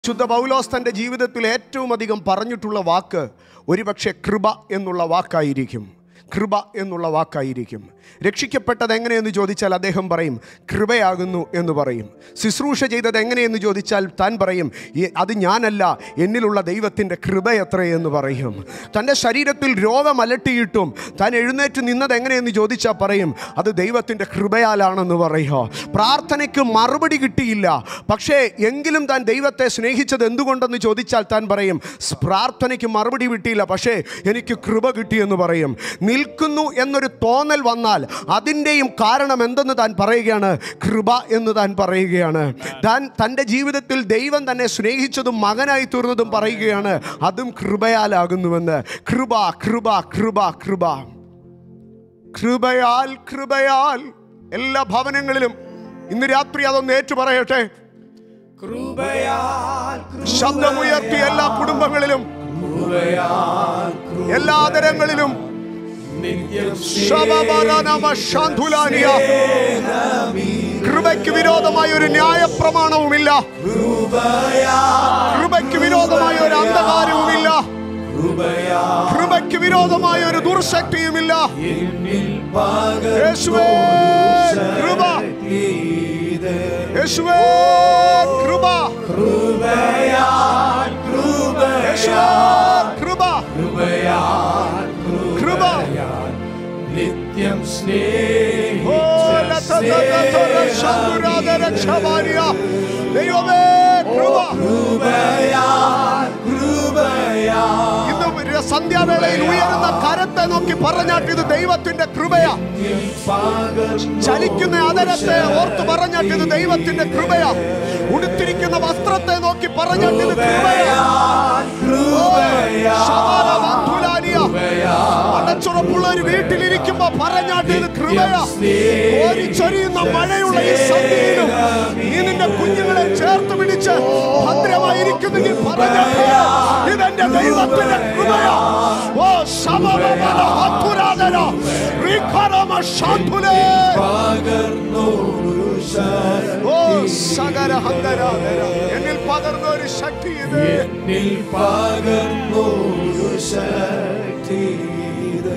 ശുദ്ധ പൗലോസ് തൻ്റെ ജീവിതത്തിൽ ഏറ്റവും അധികം പറഞ്ഞിട്ടുള്ള വാക്ക് ഒരുപക്ഷെ കൃപ എന്നുള്ള വാക്കായിരിക്കും കൃപ എന്നുള്ള വാക്കായിരിക്കും രക്ഷിക്കപ്പെട്ടത് എങ്ങനെയെന്ന് ചോദിച്ചാൽ അദ്ദേഹം പറയും കൃപയാകുന്നു എന്ന് പറയും ശുശ്രൂഷ ചെയ്തത് എങ്ങനെയെന്ന് ചോദിച്ചാൽ താൻ പറയും "ഈ- അത് ഞാനല്ല എന്നിലുള്ള ദൈവത്തിൻ്റെ കൃപയത്രയെന്ന് പറയും തൻ്റെ ശരീരത്തിൽ രോഗം അലട്ടിയിട്ടും താൻ എഴുന്നേറ്റ് നിന്നത് എങ്ങനെയെന്ന് ചോദിച്ചാൽ പറയും അത് ദൈവത്തിൻ്റെ കൃപയാലാണെന്ന് പറയുക പ്രാർത്ഥനയ്ക്ക് മറുപടി കിട്ടിയില്ല പക്ഷേ എങ്കിലും താൻ ദൈവത്തെ സ്നേഹിച്ചത് എന്തുകൊണ്ടെന്ന് ചോദിച്ചാൽ താൻ പറയും "സ് പ്രാർത്ഥനയ്ക്ക് മറുപടി കിട്ടിയില്ല പക്ഷേ എനിക്ക് കൃപ കിട്ടിയെന്ന് പറയും നിൽക്കുന്നു എന്നൊരു തോന്നൽ വന്നാൽ അതിൻ്റെയും കാരണം എന്തെന്ന് താൻ പറയുകയാണ് കൃപ എന്ന് താൻ പറയുകയാണ് താൻ തൻ്റെ ജീവിതത്തിൽ ദൈവം തന്നെ സ്നേഹിച്ചതും മകനായി തീർന്നതും പറയുകയാണ് അതും കൃപയാലാകുന്നുവെന്ന് കൃപ കൃപ കൃപ കൃപ കൃപയാൽ കൃപയാൽ എല്ലാ ഭവനങ്ങളിലും ഇന്ന് രാത്രി അതൊന്ന് ഏറ്റു പറയട്ടെ ശബ്ദമുയർത്തി എല്ലാ കുടുംബങ്ങളിലും എല്ലാ തരങ്ങളിലും ശബബരനമ ശാന്തുലാനിയ. കൃപയ്ക്ക് വിരോധമായ ഒരു ന്യായപ്രമാണവുമില്ല കൃപയ്ക്ക് വിരോധമായ ഒരു അന്ധകാരവുമില്ല കൃപയ്ക്ക് വിരോധമായ ഒരു ദുർശക്തിയുമില്ല യേശുവേ കൃപ യേശുവേ കൃപ യേശുവേ കൃപ കൃപ നിത്യം ഓ, ലതതതതര ശാന്തുരാധരക്ഷമാരിയ. ദൈവമേ കൃപ ഇന്ന് ഒരു സന്ധ്യാവേളയിൽ ഉയരുന്ന കരത്തെ നോക്കി പറഞ്ഞാട്ട് ഇത് ദൈവത്തിന്റെ കൃപയാ ചലിക്കുന്ന അതരത്തെ ഓർത്ത് പറഞ്ഞാട്ട് ഇത് ദൈവത്തിന്റെ കൃപയാ ഉടുത്തിരിക്കുന്ന വസ്ത്രത്തെ നോക്കി പറഞ്ഞാട്ട് ഇത് കൃപയാ ശബാലവന്ധുലാനിയ. അടച്ചുറപ്പുള്ള ഒരു വീട്ടിലിരിക്കുമ്പോ പറഞ്ഞാട്ട് ഇത് കൃപയാ കോരിച്ചൊരിയുന്ന മഴയുള്ള ഈ സന്ധ്യയിലും നീ നിന്റെ കുഞ്ഞുങ്ങളെ ചേർത്ത് പിടിച്ച് ഭദ്രമായിരിക്കുന്നെങ്കിൽ പറഞ്ഞാട്ട് ഇതെന്റെ ദൈവത്തിന്റെ കൃപയാ ഓ ശബലമലഹത്തുരാധന റിഖരമ ശാന്തുലേ ഓ സകര ഹന്തരാധര എന്നിൽ പകർന്ന ഒരു ശക്തി ഇത് എന്നിൽ പകർന്നൊരു ശക്തി ഇത്.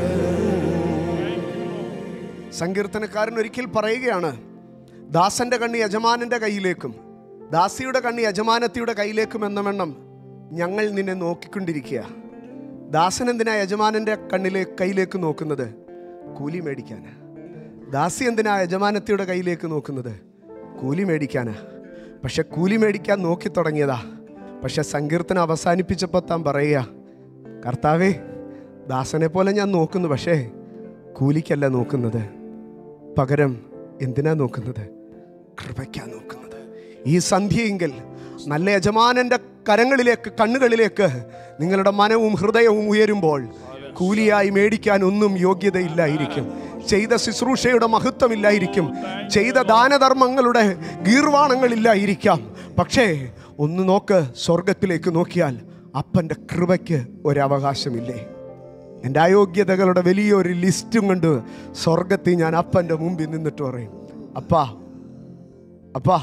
സങ്കീർത്തനക്കാരൻ ഒരിക്കൽ പറയുകയാണ് ദാസന്റെ കണ്ണി യജമാനന്റെ കയ്യിലേക്കും ദാസിയുടെ കണ്ണി യജമാനത്തിയുടെ കയ്യിലേക്കും എന്ന വണ്ണം ഞങ്ങൾ നിന്നെ നോക്കിക്കൊണ്ടിരിക്കുക ദാസൻ എന്തിനാ യജമാനന്റെ കണ്ണിലെ കയ്യിലേക്ക് നോക്കുന്നത് കൂലി മേടിക്കാനാ ദാസി എന്തിനാ യജമാനത്തിയുടെ കയ്യിലേക്ക് നോക്കുന്നത് കൂലി മേടിക്കാനാ പക്ഷെ കൂലി മേടിക്കാൻ നോക്കി തുടങ്ങിയതാ പക്ഷെ സങ്കീർത്തനം അവസാനിപ്പിച്ചപ്പോൾ താൻ പറയുക കർത്താവേ ദാസനെ പോലെ ഞാൻ നോക്കുന്നു പക്ഷേ കൂലിക്കല്ല നോക്കുന്നത് പകരം എന്തിനാ നോക്കുന്നത് കൃപയ്ക്കാ നോക്കുന്നത് ഈ സന്ധ്യയെങ്കിൽ നല്ല യജമാനന്റെ കരങ്ങളിലേക്ക് കണ്ണുകളിലേക്ക് നിങ്ങളുടെ മനവും ഹൃദയവും ഉയരുമ്പോൾ കൂലിയായി മേടിക്കാൻ ഒന്നും യോഗ്യതയില്ലായിരിക്കും ചെയ്ത ശുശ്രൂഷയുടെ മഹത്വമില്ലായിരിക്കും ചെയ്ത ദാനധർമ്മങ്ങളുടെ ഗീർവാണങ്ങളില്ലായിരിക്കാം പക്ഷേ ഒന്ന് നോക്ക് സ്വർഗത്തിലേക്ക് നോക്കിയാൽ അപ്പൻ്റെ കൃപയ്ക്ക് ഒരവകാശമില്ലേ എൻ്റെ അയോഗ്യതകളുടെ വലിയൊരു ലിസ്റ്റും കൊണ്ട് സ്വർഗത്തിൽ ഞാൻ അപ്പൻ്റെ മുമ്പിൽ നിന്നിട്ട് പറയും അപ്പാ അപ്പാ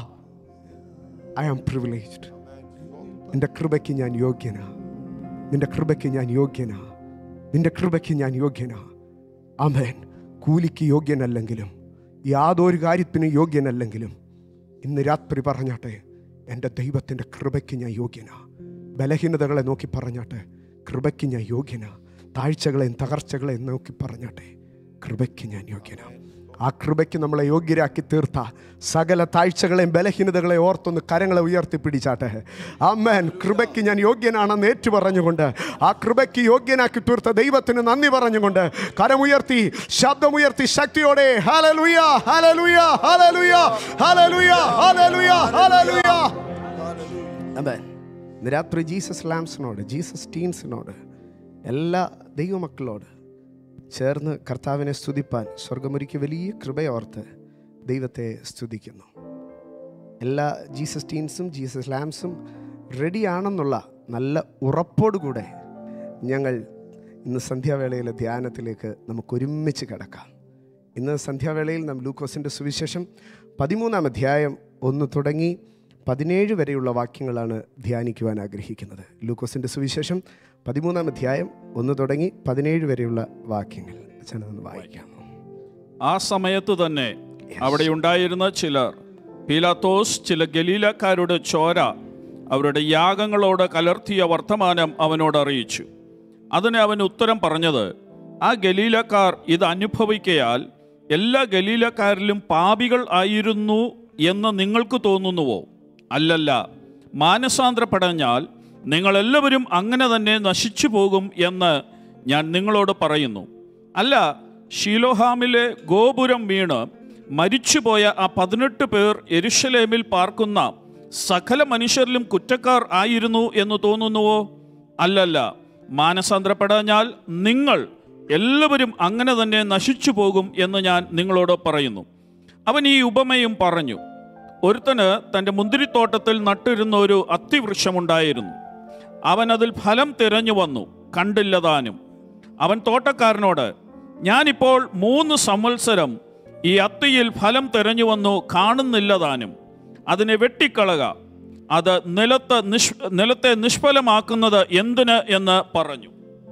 ഐ ആം പ്രിവിലേജ്ഡ് നിന്റെ കൃപയ്ക്ക് ഞാൻ യോഗ്യനാ നിന്റെ കൃപയ്ക്ക് ഞാൻ യോഗ്യനാ നിന്റെ കൃപയ്ക്ക് ഞാൻ യോഗ്യനാ അമേൻ കൂലിക്ക് യോഗ്യനല്ലെങ്കിലും യാതൊരു കാര്യത്തിനും യോഗ്യനല്ലെങ്കിലും ഇന്ന് രാത്രി പറഞ്ഞാട്ടെ എൻ്റെ ദൈവത്തിൻ്റെ കൃപയ്ക്ക് ഞാൻ യോഗ്യനാ ബലഹീനതകളെ നോക്കി പറഞ്ഞാട്ടെ കൃപയ്ക്ക് ഞാൻ യോഗ്യനാ താഴ്ചകളെയും തകർച്ചകളെയും നോക്കി പറഞ്ഞാട്ടെ കൃപയ്ക്ക് ഞാൻ യോഗ്യനാ ആ കൃപയ്ക്ക് നമ്മളെ യോഗ്യരാക്കി തീർത്ത സകല താഴ്ചകളെയും ബലഹീനതകളെ ഓർത്തൊന്ന് കരങ്ങളെ ഉയർത്തി പിടിച്ചാട്ടെ അമ്മൻ കൃപയ്ക്ക് ഞാൻ യോഗ്യനാണെന്ന് ഏറ്റു പറഞ്ഞുകൊണ്ട് ആ കൃപയ്ക്ക് യോഗ്യനാക്കി തീർത്ത ദൈവത്തിന് നന്ദി പറഞ്ഞുകൊണ്ട് കരമുയർത്തി ശബ്ദമുയർത്തി ശക്തിയോടെ hallelujah hallelujah hallelujah hallelujah hallelujah hallelujah amen ഇന്ന് രാത്രി ജീസസ് ലാംസിനോട് ജീസസ് ടീൻസിനോട് എല്ലാ ദൈവമക്കളോട് ചേർന്ന് കർത്താവിനെ സ്തുതിപ്പാൻ സ്വർഗമൊരുക്കി വലിയ കൃപയോർത്ത് ദൈവത്തെ സ്തുതിക്കുന്നു എല്ലാ ജീസസ് ടീൻസും ജീസസ് ലാംസും റെഡിയാണെന്നുള്ള നല്ല ഉറപ്പോടുകൂടെ ഞങ്ങൾ ഇന്ന് സന്ധ്യാവേളയിലെ ധ്യാനത്തിലേക്ക് നമുക്ക് ഒരുമിച്ച് കിടക്കാം ഇന്ന് സന്ധ്യാവേളയിൽ നാം ലൂക്കോസിൻ്റെ സുവിശേഷം പതിമൂന്നാം അധ്യായം ഒന്ന് തുടങ്ങി പതിനേഴ് വരെയുള്ള വാക്യങ്ങളാണ് ധ്യാനിക്കുവാൻ ആഗ്രഹിക്കുന്നത് ലൂക്കോസിൻ്റെ സുവിശേഷം പതിമൂന്നാം അധ്യായം ഒന്ന് തുടങ്ങി പതിനേഴ് വരെയുള്ള വാക്യങ്ങൾ അച്ഛനൊന്ന് വായിക്കാം ആ സമയത്ത് തന്നെ അവിടെ ഉണ്ടായിരുന്ന ചിലർ പീലാത്തോസ് ചില ഗലീലക്കാരുടെ ചോര അവരുടെ യാഗങ്ങളോട് കലർത്തിയ വർത്തമാനം അവനോട് അറിയിച്ചു അതിന് അവൻ ഉത്തരം പറഞ്ഞത് ആ ഗലീലക്കാർ ഇത് അനുഭവിക്കയാൽ എല്ലാ ഗലീലക്കാരിലും പാപികൾ ആയിരുന്നു എന്ന് നിങ്ങൾക്ക് തോന്നുന്നുവോ അല്ലല്ല മാനസാന്തരപ്പെടഞ്ഞാൽ നിങ്ങളെല്ലാവരും അങ്ങനെ തന്നെ നശിച്ചു പോകും എന്ന് ഞാൻ നിങ്ങളോട് പറയുന്നു അല്ല ഷീലോഹാമിലെ ഗോപുരം വീണ് മരിച്ചുപോയ ആ പതിനെട്ട് പേർ എരുഷലേമിൽ പാർക്കുന്ന സകല മനുഷ്യരിലും കുറ്റക്കാർ ആയിരുന്നു എന്ന് തോന്നുന്നുവോ അല്ലല്ല മാനസാന്തരപ്പെടാഞ്ഞാൽ നിങ്ങൾ എല്ലാവരും അങ്ങനെ തന്നെ നശിച്ചു പോകും എന്ന് ഞാൻ നിങ്ങളോട് പറയുന്നു അവൻ ഈ ഉപമയും പറഞ്ഞു ഒരുത്തന് തൻ്റെ മുന്തിരിത്തോട്ടത്തിൽ നട്ടിരുന്ന ഒരു അത്തിവൃക്ഷമുണ്ടായിരുന്നു അവൻ അതിൽ ഫലം തിരഞ്ഞു വന്നു കണ്ടില്ലതാനും അവൻ തോട്ടക്കാരനോട് ഞാനിപ്പോൾ മൂന്ന് സംവത്സരം ഈ അത്തിയിൽ ഫലം തിരഞ്ഞു വന്നു കാണുന്നില്ലതാനും അതിനെ വെട്ടിക്കളക അത് നിലത്ത് നിഷ് നിലത്തെ നിഷ്ഫലമാക്കുന്നത് എന്തിന് എന്ന് പറഞ്ഞു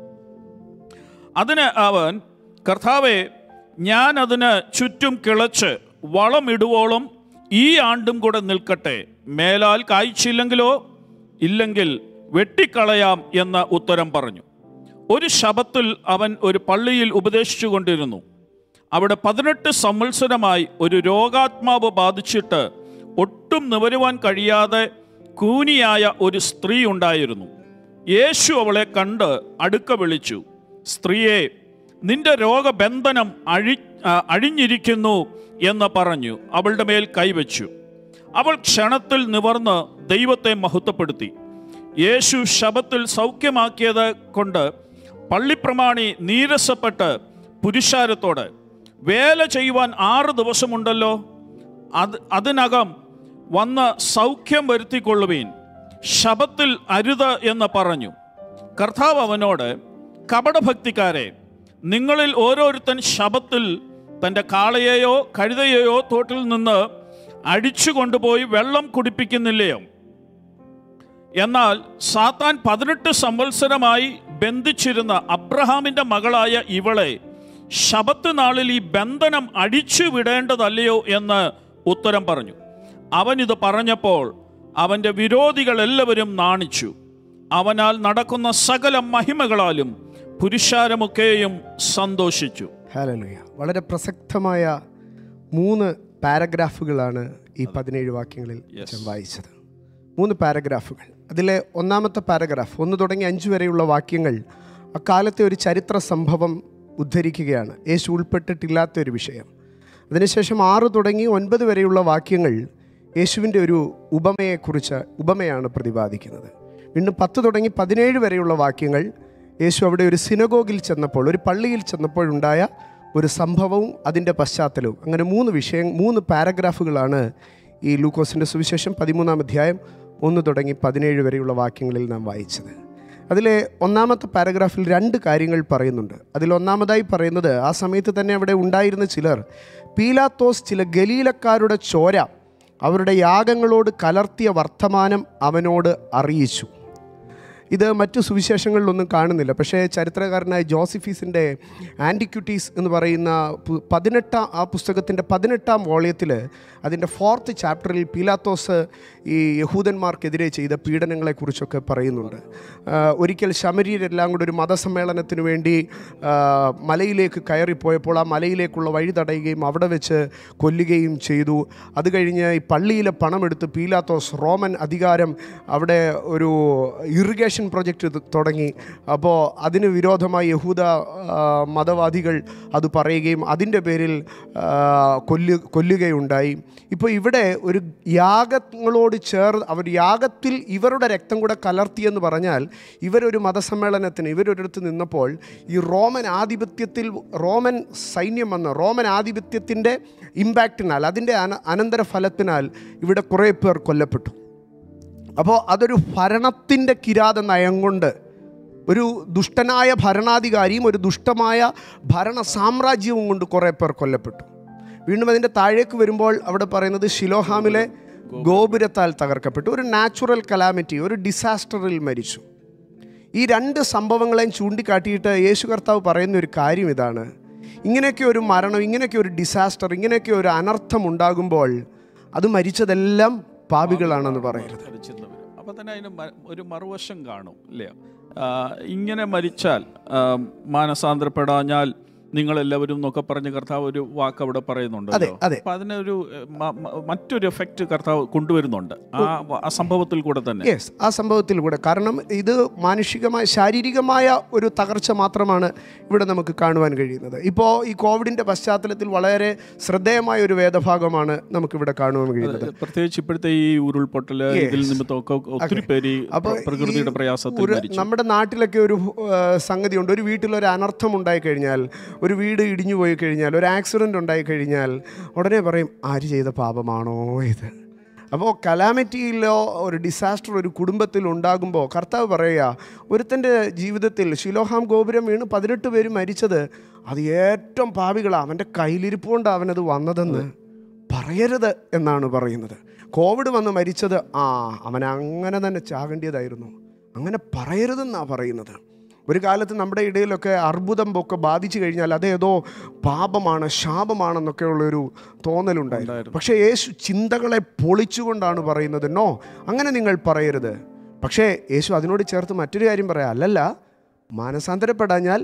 അതിന് അവൻ കർത്താവെ ഞാൻ അതിന് ചുറ്റും കിളച്ച് വളമിടുവോളം ഈ ആണ്ടും കൂടെ നിൽക്കട്ടെ മേലാൽ കായ്ച്ചില്ലെങ്കിലോ ഇല്ലെങ്കിൽ വെട്ടിക്കളയാം എന്ന് ഉത്തരം പറഞ്ഞു ഒരു ശബത്തിൽ അവൻ ഒരു പള്ളിയിൽ ഉപദേശിച്ചു കൊണ്ടിരുന്നു അവിടെ പതിനെട്ട് സംവത്സരമായി ഒരു രോഗാത്മാവ് ബാധിച്ചിട്ട് ഒട്ടും നിവരുവാൻ കഴിയാതെ കൂനിയായ ഒരു സ്ത്രീ ഉണ്ടായിരുന്നു യേശു അവളെ കണ്ട് അടുക്ക വിളിച്ചു സ്ത്രീയെ നിന്റെ രോഗബന്ധനം അഴി ആ, അഴിഞ്ഞിരിക്കുന്നു എന്ന് പറഞ്ഞു അവളുടെ മേൽ കൈവച്ചു അവൾ ക്ഷണത്തിൽ നിവർന്ന് ദൈവത്തെ മഹത്വപ്പെടുത്തി യേശു ശബത്തിൽ സൗഖ്യമാക്കിയത് കൊണ്ട് പള്ളിപ്രമാണി നീരസപ്പെട്ട് പുരുഷാരത്തോട് വേല ചെയ്യുവാൻ ആറ് ദിവസമുണ്ടല്ലോ അത് അതിനകം വന്ന് സൗഖ്യം വരുത്തിക്കൊള്ളുവീൻ ശബത്തിൽ അരുത് എന്ന് പറഞ്ഞു കർത്താവ് അവനോട് കപടഭക്തിക്കാരെ നിങ്ങളിൽ ഓരോരുത്തൻ ശബത്തിൽ തൻ്റെ കാളയെയോ കഴുതയെയോ തോട്ടിൽ നിന്ന് അടിച്ചു കൊണ്ടുപോയി വെള്ളം കുടിപ്പിക്കുന്നില്ലയോ എന്നാൽ സാത്താൻ പതിനെട്ട് സംവത്സരമായി ബന്ധിച്ചിരുന്ന അബ്രഹാമിന്റെ മകളായ ഇവളെ ശബത്ത് നാളിൽ ഈ ബന്ധനം അടിച്ചു വിടേണ്ടതല്ലയോ എന്ന് ഉത്തരം പറഞ്ഞു അവൻ ഇത് പറഞ്ഞപ്പോൾ അവന്റെ വിരോധികൾ എല്ലാവരും നാണിച്ചു അവനാൽ നടക്കുന്ന സകല മഹിമകളാലും പുരുഷാരമൊക്കെയും സന്തോഷിച്ചു ഹാലലുയ വളരെ പ്രസക്തമായ മൂന്ന് പാരഗ്രാഫുകളാണ് ഈ പതിനേഴ് വാക്യങ്ങളിൽ അച്ഛൻ വായിച്ചത് മൂന്ന് പാരഗ്രാഫുകൾ അതിലെ ഒന്നാമത്തെ പാരഗ്രാഫ് ഒന്ന് തുടങ്ങി അഞ്ച് വരെയുള്ള വാക്യങ്ങൾ അക്കാലത്തെ ഒരു ചരിത്ര സംഭവം ഉദ്ധരിക്കുകയാണ് യേശു ഉൾപ്പെട്ടിട്ടില്ലാത്ത ഒരു വിഷയം അതിനുശേഷം ആറ് തുടങ്ങി ഒൻപത് വരെയുള്ള വാക്യങ്ങൾ യേശുവിൻ്റെ ഒരു ഉപമയെക്കുറിച്ച് ഉപമയാണ് പ്രതിപാദിക്കുന്നത് വീണ്ടും പത്ത് തുടങ്ങി പതിനേഴ് വരെയുള്ള വാക്യങ്ങൾ യേശു അവിടെ ഒരു സിനഗോഗിൽ ചെന്നപ്പോൾ ഒരു പള്ളിയിൽ ചെന്നപ്പോഴുണ്ടായ ഒരു സംഭവവും അതിൻ്റെ പശ്ചാത്തലവും അങ്ങനെ മൂന്ന് വിഷയം മൂന്ന് പാരഗ്രാഫുകളാണ് ഈ ലൂക്കോസിൻ്റെ സുവിശേഷം പതിമൂന്നാം അധ്യായം ഒന്ന് തുടങ്ങി പതിനേഴ് വരെയുള്ള വാക്യങ്ങളിൽ നാം വായിച്ചത് അതിലെ ഒന്നാമത്തെ പാരഗ്രാഫിൽ രണ്ട് കാര്യങ്ങൾ പറയുന്നുണ്ട് അതിൽ ഒന്നാമതായി പറയുന്നത് ആ സമയത്ത് തന്നെ അവിടെ ഉണ്ടായിരുന്ന ചിലർ പീലാത്തോസ് ചില ഗലീലക്കാരുടെ ചോര അവരുടെ യാഗങ്ങളോട് കലർത്തിയ വർത്തമാനം അവനോട് അറിയിച്ചു ഇത് മറ്റു സുവിശേഷങ്ങളിലൊന്നും കാണുന്നില്ല പക്ഷേ ചരിത്രകാരനായ ജോസിഫീസിൻ്റെ ആൻറ്റിക്യൂട്ടീസ് എന്ന് പറയുന്ന പു- പതിനെട്ടാം ആ പുസ്തകത്തിൻ്റെ പതിനെട്ടാം വോളിയത്തിൽ അതിൻ്റെ ഫോർത്ത് ചാപ്റ്ററിൽ പീലാത്തോസ് ഈ യഹൂദന്മാർക്കെതിരെ ചെയ്ത പീഡനങ്ങളെക്കുറിച്ചൊക്കെ പറയുന്നുണ്ട് ആ, ഒരിക്കൽ ശമരീരെല്ലാം കൂടെ ഒരു മതസമ്മേളനത്തിന് വേണ്ടി ആ, മലയിലേക്ക് കയറിപ്പോയപ്പോൾ ആ മലയിലേക്കുള്ള വഴി തടയുകയും അവിടെ വെച്ച് കൊല്ലുകയും ചെയ്തു അത് കഴിഞ്ഞ് ഈ പള്ളിയിലെ പണമെടുത്ത് പീലാത്തോസ് റോമൻ അധികാരം അവിടെ ഒരു ഇറിഗേഷൻ പ്രൊജക്റ്റ് തുടങ്ങി അപ്പോൾ അതിന് വിരോധമായി യഹൂദ ആ, മതവാദികൾ അത് പറയുകയും അതിൻ്റെ പേരിൽ ആ, കൊല്ലു കൊല്ലുകയുണ്ടായി ഇപ്പോൾ ഇവിടെ ഒരു യാഗങ്ങളോട് ചേർന്ന് അവർ യാഗത്തിൽ ഇവരുടെ രക്തം കൂടെ കലർത്തിയെന്ന് പറഞ്ഞാൽ ഇവരൊരു മതസമ്മേളനത്തിന് ഇവരൊരിടത്ത് നിന്നപ്പോൾ ഈ റോമൻ ആധിപത്യത്തിൽ റോമൻ സൈന്യം വന്ന് റോമൻ ആധിപത്യത്തിൻ്റെ ഇമ്പാക്റ്റിനാൽ അതിൻ്റെ അന അനന്തരഫലത്തിനാൽ ഇവിടെ കുറേ പേർ കൊല്ലപ്പെട്ടു അപ്പോൾ അതൊരു ഭരണത്തിൻ്റെ കിരാത നയം കൊണ്ട് ഒരു ദുഷ്ടനായ ഭരണാധികാരിയും ഒരു ദുഷ്ടമായ ഭരണ സാമ്രാജ്യവും കൊണ്ട് കുറേ പേർ കൊല്ലപ്പെട്ടു വീണ്ടും അതിൻ്റെ താഴേക്ക് വരുമ്പോൾ അവിടെ പറയുന്നത് ഷിലോഹാമിലെ ഗോപുരത്താൽ തകർക്കപ്പെട്ടു ഒരു നാച്ചുറൽ കലാമിറ്റി ഒരു ഡിസാസ്റ്ററിൽ മരിച്ചു ഈ രണ്ട് സംഭവങ്ങളെയും ചൂണ്ടിക്കാട്ടിയിട്ട് യേശു കർത്താവ് പറയുന്ന ഒരു കാര്യം ഇതാണ് ഇങ്ങനെയൊക്കെ ഒരു മരണം ഇങ്ങനെയൊക്കെ ഒരു ഡിസാസ്റ്റർ ഇങ്ങനെയൊക്കെ ഒരു അനർത്ഥം ഉണ്ടാകുമ്പോൾ അത് മരിച്ചതെല്ലാം പാപികളാണെന്ന് പറയരുത് മരിച്ചെന്ന് വരും അപ്പം തന്നെ അതിന് മ- ഒരു മറുവശം കാണും അല്ലേ ആ, ഇങ്ങനെ മരിച്ചാൽ ആ, മാനസാന്തരപ്പെടാഞ്ഞാൽ നിങ്ങളെല്ലാവരും എന്നൊക്കെ പറഞ്ഞ് കർത്താവ് ഒരു വാക്ക് അവിടെ പറയുന്നുണ്ടല്ലോ അതെ, അതെ. അപ്പൊ അതിനൊരു എ, മ- മ- മറ്റൊരു എഫക്റ്റ് കർത്താവ് കൊണ്ടുവരുന്നുണ്ട് ആ ആ സംഭവത്തിൽ കൂടെ തന്നെ യെസ് ആ സംഭവത്തിലൂടെ കാരണം ഇത് മാനുഷികമായ ശാരീരികമായ ഒരു തകർച്ച മാത്രമാണ് ഇവിടെ നമുക്ക് കാണുവാൻ കഴിയുന്നത് ഇപ്പോൾ ഈ കോവിഡിൻ്റെ പശ്ചാത്തലത്തിൽ വളരെ ശ്രദ്ധേയമായ ഒരു വേദഭാഗമാണ് നമുക്കിവിടെ കാണുവാൻ കഴിയുന്നത് പ്രത്യേകിച്ച് ഇപ്പോഴത്തെ ഈ ഉരുൾപൊട്ടല് ഇതിൽ നിമിത്തമൊക്കെ ഒത്തിരി പേര് ഈ അപ്പോൾ പ്ര- പ്രകൃതിയുടെ പ്രയാസത്തിൽ ഒരു മരിച്ചു നമ്മുടെ നാട്ടിലൊക്കെ ഒരു ആ, സംഗതിയുണ്ട് ഒരു വീട്ടിൽ ഒരു അനർത്ഥം ഉണ്ടായി കഴിഞ്ഞാൽ ഒരു വീട് ഇടിഞ്ഞു പോയി കഴിഞ്ഞാൽ ഒരു ആക്സിഡൻ്റ് ഉണ്ടായി കഴിഞ്ഞാൽ ഉടനെ പറയും ആര് ചെയ്ത പാപമാണോ ഇത് അപ്പോൾ കലാമിറ്റിയിലോ ഒരു ഡിസാസ്റ്റർ ഒരു കുടുംബത്തിൽ ഉണ്ടാകുമ്പോൾ കർത്താവ് പറയുക ഒരുത്തൻ്റെ ജീവിതത്തിൽ ശിലോഹാം ഗോപുരം വീണ് പതിനെട്ട് പേര് മരിച്ചത് അത് ഏറ്റവും പാപികളാണ് അവൻ്റെ കയ്യിലിരിപ്പ് കൊണ്ട് അവനത് വന്നതെന്ന് പറയരുത് എന്നാണ് പറയുന്നത് കോവിഡ് വന്ന് മരിച്ചത് ആ അവൻ അങ്ങനെ തന്നെ ചാകേണ്ടിയതായിരുന്നു അങ്ങനെ പറയരുതെന്നാണ് പറയുന്നത് ഒരു കാലത്ത് നമ്മുടെ ഇടയിലൊക്കെ അർബുദം ഒക്കെ ബാധിച്ചു കഴിഞ്ഞാൽ അതേതോ പാപമാണ് ശാപമാണെന്നൊക്കെയുള്ളൊരു തോന്നലുണ്ടായിരുന്നു പക്ഷേ യേശു ചിന്തകളെ പൊളിച്ചുകൊണ്ടാണ് പറയുന്നത് നോ അങ്ങനെ നിങ്ങൾ പറയരുത് പക്ഷേ യേശു അതിനോട് ചേർത്ത് മറ്റൊരു കാര്യം പറയാം അല്ലല്ല മാനസാന്തരപ്പെടാഞ്ഞാൽ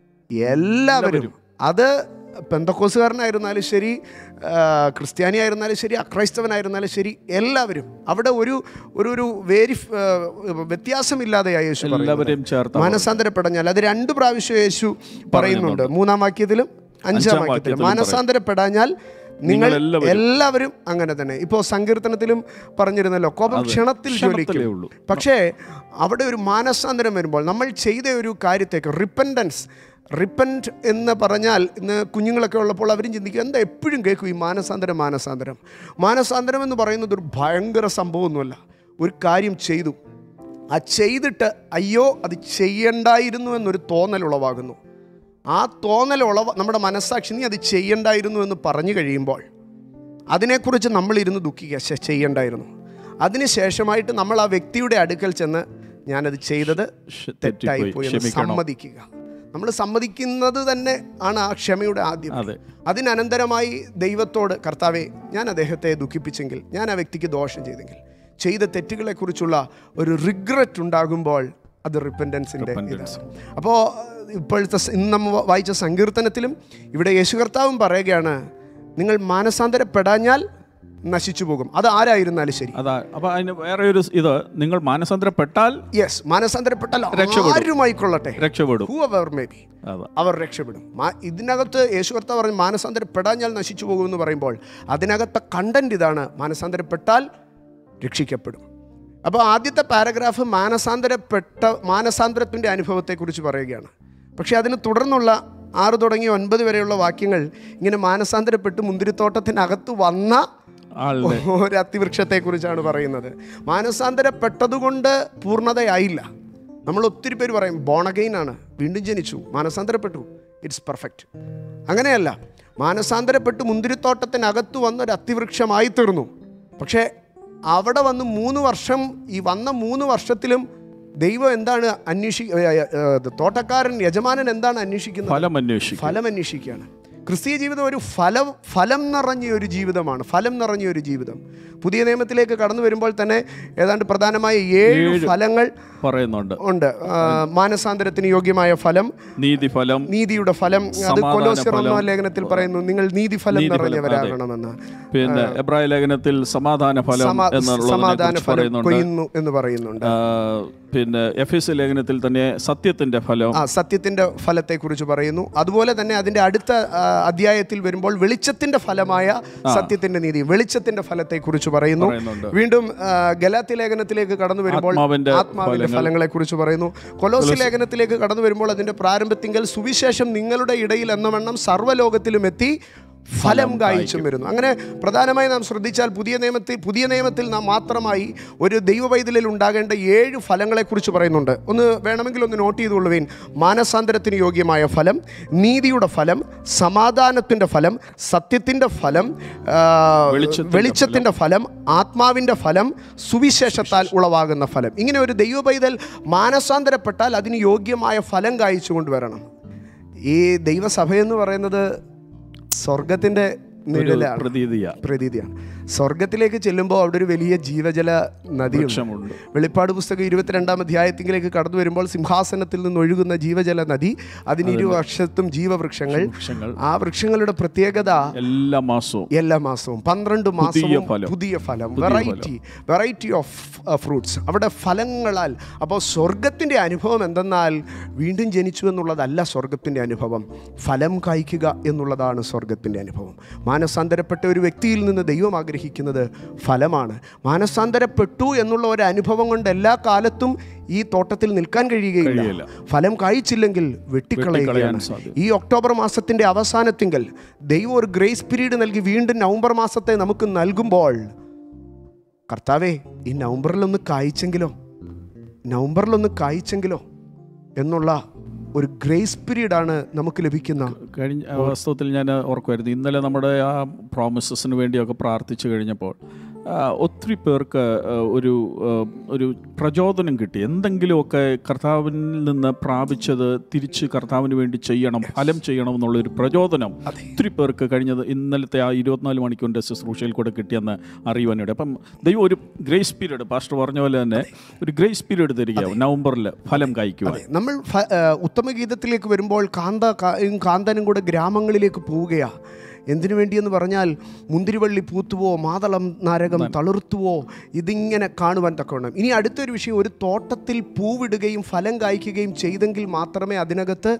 എല്ലാവരും അത് പെന്തക്കോസുകാരനായിരുന്നാലും ശരി ആ, ക്രിസ്ത്യാനി ആയിരുന്നാലും ശരി അക്രൈസ്തവനായിരുന്നാലും ശരി എല്ലാവരും അവിടെ ഒരു ഒരു ഒരു വേരി വ്യത്യാസമില്ലാതെയായി യേശു പറയുന്നത്. എല്ലാവരെയും ചേർത്ത് മാനസാന്തരപ്പെടാഞ്ഞാൽ അത് രണ്ട് പ്രാവശ്യം യേശു പറയുന്നുണ്ട് മൂന്നാം വാക്യത്തിലും അഞ്ചാം അഞ്ചാം വാക്യത്തിലും വാക്യത്തിലും മാനസാന്തരപ്പെടാഞ്ഞാൽ നിങ്ങൾ നിങ്ങളെല്ലാവരും. എല്ലാവരും അങ്ങനെ തന്നെ ഇപ്പോൾ സങ്കീർത്തനത്തിലും പറഞ്ഞിരുന്നല്ലോ കോപം ക്ഷണത്തിൽ ക്ഷണത്തിലേ ജ്വലിക്കും ഉള്ളൂ. പക്ഷേ അവിടെ ഒരു മാനസാന്തരം വരുമ്പോൾ നമ്മൾ ചെയ്ത ഒരു കാര്യത്തേക്ക് റിപ്പൻഡൻസ് റിപ്പൻറ്റ് എന്ന് പറഞ്ഞാൽ ഇന്ന് കുഞ്ഞുങ്ങളൊക്കെ ഉള്ളപ്പോൾ അവരും ചിന്തിക്കും എന്താ എപ്പോഴും കേൾക്കും ഈ മാനസാന്തരം മാനസാന്തരം മാനസാന്തരം എന്ന് പറയുന്നത് ഒരു ഭയങ്കര സംഭവമൊന്നുമല്ല ഒരു കാര്യം ചെയ്തു ആ ചെയ്തിട്ട് അയ്യോ അത് ചെയ്യണ്ടായിരുന്നു എന്നൊരു തോന്നൽ ഉളവാകുന്നു ആ തോന്നൽ ഉളവ നമ്മുടെ മനസ്സാക്ഷി നീ അത് ചെയ്യണ്ടായിരുന്നു എന്ന് പറഞ്ഞു കഴിയുമ്പോൾ അതിനെക്കുറിച്ച് നമ്മളിരുന്ന് ദുഃഖിക്കുക ശ്ശെ, ചെയ്യണ്ടായിരുന്നു അതിനുശേഷമായിട്ട് നമ്മൾ ആ വ്യക്തിയുടെ അടുക്കൽ ചെന്ന് ഞാനത് ചെയ്തത് ക്ഷ- തെറ്റായി തെറ്റിപ്പോയി പോയി എന്ന് ക്ഷമിക്കണം സമ്മതിക്കുക നമ്മൾ സമ്മതിക്കുന്നത് തന്നെ ആണ് ആ ക്ഷമയുടെ ആദ്യം അതെ അതിനനന്തരമായി ദൈവത്തോട് കർത്താവെ ഞാൻ അദ്ദേഹത്തെ ദുഃഖിപ്പിച്ചെങ്കിൽ ഞാൻ ആ വ്യക്തിക്ക് ദോഷം ചെയ്തെങ്കിൽ ചെയ്ത തെറ്റുകളെക്കുറിച്ചുള്ള ഒരു റിഗ്രറ്റ് ഉണ്ടാകുമ്പോൾ അത് റിപ്പൻഡൻസിൻ്റെ Repentance. ഇതാണ് അപ്പോൾ ഇപ്പോഴത്തെ സ- ഇന്ന് നമ്മൾ വായിച്ച സങ്കീർത്തനത്തിലും ഇവിടെ യേശു കർത്താവും പറയുകയാണ് നിങ്ങൾ മാനസാന്തരപ്പെടാഞ്ഞാൽ നശിച്ചു പോകും അത് ആരായിരുന്നാലും ശരി അതാ അപ്പൊ അതിന് വേറെ ഒരു ഇത് നിങ്ങൾ മാനസാന്തരപ്പെട്ടാൽ യെസ് മാനസാന്തരപ്പെട്ടാൽ രക്ഷപ്പെടും. ആരുമായിക്കൊള്ളട്ടെ രക്ഷപ്പെടും ഹൂ അവർ മേ ബി അതാ അവർ രക്ഷപ്പെടും മാ- ഇതിനകത്ത് യേശു കർത്താവ് പറഞ്ഞു മാനസാന്തരപ്പെടാഞ്ഞാൽ നശിച്ചു പോകുമെന്ന് പറയുമ്പോൾ അതിനകത്തെ കണ്ടന്റ് ഇതാണ് മാനസാന്തരപ്പെട്ടാൽ രക്ഷിക്കപ്പെടും അപ്പോൾ ആദ്യത്തെ പാരഗ്രാഫ് മാനസാന്തരപ്പെട്ട മാനസാന്തരത്തിൻ്റെ അനുഭവത്തെക്കുറിച്ച് പറയുകയാണ് പക്ഷേ അതിന് തുടർന്നുള്ള ആറ് തുടങ്ങി ഒൻപത് വരെയുള്ള വാക്യങ്ങൾ ഇങ്ങനെ മാനസാന്തരപ്പെട്ട് മുന്തിരിത്തോട്ടത്തിനകത്ത് വന്ന ആളുടെ ഒരു അത്തിവൃക്ഷത്തെക്കുറിച്ചാണ് പറയുന്നത് മാനസാന്തരപ്പെട്ടതുകൊണ്ട് പൂർണ്ണതയായില്ല നമ്മൾ ഒത്തിരി പേര് പറയും ബോണഗെയിൻ ആണ് വീണ്ടും ജനിച്ചു മാനസാന്തരപ്പെട്ടു ഇറ്റ്സ് പെർഫെക്റ്റ് അങ്ങനെയല്ല മാനസാന്തരപ്പെട്ട് മുന്തിരിത്തോട്ടത്തിനകത്ത് വന്ന ഒരു അത്തിവൃക്ഷമായി തീർന്നു പക്ഷേ അവിടെ വന്ന് മൂന്ന് വർഷം ഈ വന്ന മൂന്ന് വർഷത്തിലും ദൈവം എന്താണ് അന്വേഷി ഏ, ഏ, ഏ, തോട്ടക്കാരൻ യജമാനൻ എന്താണ് അന്വേഷിക്കുന്നത് ഫലം അന്വേഷിക്കും ഫലം അന്വേഷിക്കുകയാണ് ക്രിസ്തീയ ജീവിതം ഒരു ഫലം ഫലം നിറഞ്ഞ ഒരു ജീവിതമാണ് ഫലം നിറഞ്ഞ ഒരു ജീവിതം പുതിയ നിയമത്തിലേക്ക് കടന്നു വരുമ്പോൾ തന്നെ ഏതാണ്ട് പ്രധാനമായ ഏഴ് ഏഴ്. ഫലങ്ങൾ പറയുന്നുണ്ട് ഉണ്ട് ആ, മാനസാന്തരത്തിന് യോഗ്യമായ ഫലം നീതിഫലം നീതിയുടെ ഫലം അത് സമാധാന കൊലോസ്യർ ഒന്നാം ഫലം. ലേഖനത്തിൽ പറയുന്നു നിങ്ങൾ നീതിഫലം നീതിഫലം, നിറഞ്ഞവരാകണമെന്ന് പിന്നെ എബ്രായ ലേഖനത്തിൽ സമാധാന ഫലം സമാ- എന്നുള്ളതിനെ സമാധാന കുറിച്ച് ഫലം പറയുന്നുണ്ട് കൊയ്യുന്നു എന്ന് പറയുന്നുണ്ട് ആ, പിന്നെ എഫ് എസ് ലേഖനത്തിൽ തന്നെ സത്യത്തിന്റെ ഫലം ആ സത്യത്തിന്റെ ഫലത്തെക്കുറിച്ച് പറയുന്നു അതുപോലെ തന്നെ അതിന്റെ അടുത്ത ആ, അധ്യായത്തിൽ വരുമ്പോൾ വെളിച്ചത്തിന്റെ ഫലമായ സത്യത്തിന്റെ നീതി വെളിച്ചത്തിന്റെ ഫലത്തെക്കുറിച്ച് പറയുന്നു പറയുന്നുണ്ട്. വീണ്ടും ആ, ഗലാത്തി ലേഖനത്തിലേക്ക് കടന്നു വരുമ്പോൾ ആത്മാവിന്റെ ആത്മാവിന്റെ ഫലങ്ങളെ കുറിച്ച് പറയുന്നു കൊലോസി ലേഖനത്തിലേക്ക് കടന്നു വരുമ്പോൾ അതിന്റെ പ്രാരംഭത്തിങ്കൽ സുവിശേഷം നിങ്ങളുടെ ഇടയിൽ എന്ന വണ്ണം സർവ്വലോകത്തിലും എത്തി ഫലം കായ്ച്ചും വരുന്നു അങ്ങനെ പ്രധാനമായി നാം ശ്രദ്ധിച്ചാൽ പുതിയ നിയമത്തിൽ പുതിയ നിയമത്തിൽ നാം മാത്രമായി ഒരു ദൈവവൈതലിൽ ഉണ്ടാകേണ്ട ഏഴ് ഫലങ്ങളെക്കുറിച്ച് പറയുന്നുണ്ട് ഒന്ന് വേണമെങ്കിൽ ഒന്ന് നോട്ട് ചെയ്തുകൊള്ളുവേൻ മാനസാന്തരത്തിന് യോഗ്യമായ ഫലം നീതിയുടെ ഫലം സമാധാനത്തിൻ്റെ ഫലം സത്യത്തിൻ്റെ ഫലം ആ, വെളിച്ചത്തിൻ്റെ വെളിച്ചത്തിൻ്റെ ഫലം ആത്മാവിൻ്റെ ഫലം സുവിശേഷത്താൽ ഉളവാകുന്ന ഫലം ഇങ്ങനെ ഒരു ദൈവപൈതൽ മാനസാന്തരപ്പെട്ടാൽ അതിന് യോഗ്യമായ ഫലം കായ്ച്ചു കൊണ്ടുവരണം ഈ ദൈവസഭ എന്ന് പറയുന്നത് സ്വർഗത്തിൻ്റെ നിഴലാണ് പ്രതീതിയാ പ്രതീതിയാണ് സ്വർഗത്തിലേക്ക് ചെല്ലുമ്പോൾ അവിടെ ഒരു വലിയ ജീവജല നദിയുണ്ട് വൃക്ഷമുണ്ട് വെളിപ്പാട് പുസ്തകം ഇരുപത്തിരണ്ടാം അധ്യായത്തിലേക്ക് കടന്നു വരുമ്പോൾ സിംഹാസനത്തിൽ നിന്ന് ഒഴുകുന്ന ജീവജല നദി അതിന് ഇരുവശത്തും ജീവവൃക്ഷങ്ങൾ വൃക്ഷങ്ങൾ ആ വൃക്ഷങ്ങളുടെ പ്രത്യേകത എല്ലാ മാസവും എല്ലാ മാസവും പന്ത്രണ്ട് മാസവും ഫലം. പുതിയ ഫലം പുതിയ വെറൈറ്റി വെറൈറ്റി ഓഫ് ഫ്രൂട്ട്സ് അവിടെ ഫലങ്ങളാൽ അപ്പോൾ സ്വർഗത്തിൻ്റെ അനുഭവം എന്തെന്നാൽ വീണ്ടും ജനിച്ചു എന്നുള്ളതല്ല സ്വർഗത്തിൻ്റെ അനുഭവം ഫലം കായ്ക്കുക എന്നുള്ളതാണ് സ്വർഗത്തിൻ്റെ അനുഭവം മാനസാന്തരപ്പെട്ട ഒരു വ്യക്തിയിൽ നിന്ന് ദൈവം ആഗ്രഹിക്കുന്നത് ഫലമാണ് മാനസാന്തരപ്പെട്ടു എന്നുള്ള ഒരു അനുഭവം കൊണ്ട് എല്ലാ കാലത്തും ഈ തോട്ടത്തിൽ നിൽക്കാൻ കഴിയുകയില്ല കഴിയില്ല. ഫലം കായ്ച്ചില്ലെങ്കിൽ വെട്ടിക്കളയാൻ വെട്ടിക്കളയുകയാണ് സാധ്യത. ഈ ഒക്ടോബർ മാസത്തിൻ്റെ അവസാനത്തിങ്കൽ ദൈവം ഒരു ഗ്രേസ് പീരീഡ് നൽകി വീണ്ടും നവംബർ മാസത്തെ നമുക്ക് നൽകുമ്പോൾ കർത്താവേ ഈ നവംബറിലൊന്ന് കായ്ച്ചെങ്കിലോ നവംബറിലൊന്ന് കായ്ച്ചെങ്കിലോ എന്നുള്ള ഒരു ഗ്രേസ് പീരീഡാണ് നമുക്ക് ലഭിക്കുന്ന കഴിഞ്ഞ വാസ്തവത്തിൽ ഞാൻ ഓർക്കുമായിരുന്നു ഇന്നലെ നമ്മുടെ ആ പ്രോമിസസിന് വേണ്ടിയൊക്കെ പ്രാർത്ഥിച്ചു കഴിഞ്ഞപ്പോൾ ആ, ഒത്തിരി പേർക്ക് ആ, ഒരു ആ, ഒരു പ്രചോദനം കിട്ടി എന്തെങ്കിലുമൊക്കെ കർത്താവിൽ നിന്ന് പ്രാപിച്ചത് തിരിച്ച് കർത്താവിന് വേണ്ടി ചെയ്യണം ഫലം ചെയ്യണം എന്നുള്ള ഒരു പ്രചോദനം ഒത്തിരി പേർക്ക് കഴിഞ്ഞത് ഇന്നലത്തെ ആ ഇരുപത്തിനാല് മണിക്കൂറിൻ്റെ ശുശ്രൂഷയിൽ കൂടെ കിട്ടിയെന്ന് അറിയുവാനിടെ അപ്പം ദൈവം ഒരു ഗ്രേസ് പീരീഡ് പാസ്റ്റർ പറഞ്ഞ പോലെ തന്നെ ഒരു ഗ്രേസ് പീരീഡ് തരികയാവും നവംബറിൽ ഫലം കായ്ക്കുവാൻ നമ്മൾ ഫ- ആ, ഉത്തമഗീതത്തിലേക്ക് വരുമ്പോൾ കാന്ത കാ- കാന്തനും കൂടെ ഗ്രാമങ്ങളിലേക്ക് പോവുകയാ എന്തിനു വേണ്ടിയെന്ന് പറഞ്ഞാൽ മുന്തിരിവള്ളി പൂത്തുവോ മാതളം നാരകം തളിർത്തുവോ ഇതിങ്ങനെ കാണുവാൻ തക്കവണ്ണം ഇനി അടുത്തൊരു വിഷയം ഒരു തോട്ടത്തിൽ പൂവിടുകയും ഫലം കായ്ക്കുകയും ചെയ്തെങ്കിൽ മാത്രമേ അതിനകത്ത്